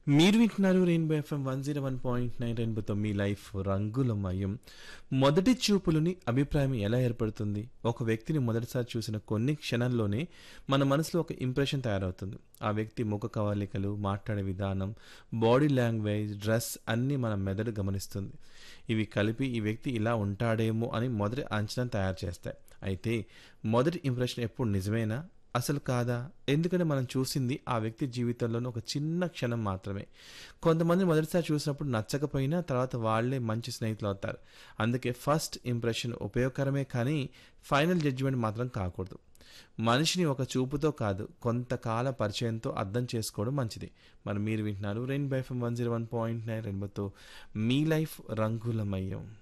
మీరు వింటున్నారు rainbow FM one zero one point nine రెయిన్బోతో మీ లైఫ్ రంగులమయం మొదటి చూపులని అభిప్రాయం ఎలా ఏర్పడుతుంది ఒక వ్యక్తిని మొదటిసారి చూసిన కొన్ని క్షణాల్లోనే మన మనసులో ఒక ఇంప్రెషన్ తయారవుతుంది ఆ వ్యక్తి ముఖ కవలికలు మాట్లాడే విధానం బాడీ లాంగ్వేజ్ డ్రెస్ అన్నీ మన మెదడు గమనిస్తుంది ఇవి కలిపి ఈ వ్యక్తి ఇలా ఉంటాడేమో అని మొదటి అంచనా తయారు చేస్తాయి అయితే మొదటి ఇంప్రెషన్ ఎప్పుడు నిజమేనా అసలు కాదా ఎందుకంటే మనం చూసింది ఆ వ్యక్తి జీవితంలోని ఒక చిన్న క్షణం మాత్రమే కొంతమంది మొదటిసారి చూసినప్పుడు నచ్చకపోయినా తర్వాత వాళ్ళే మంచి స్నేహితులు అవుతారు అందుకే ఫస్ట్ ఇంప్రెషన్ ఉపయోగకరమే కానీ ఫైనల్ జడ్జిమెంట్ మాత్రం కాకూడదు మనిషిని ఒక చూపుతో కాదు కొంతకాల పరిచయంతో అర్థం చేసుకోవడం మంచిది మరి మీరు వింటున్నారు rainbow one zero one point nine రెయిన్బోతో మీ లైఫ్ రంగులమయం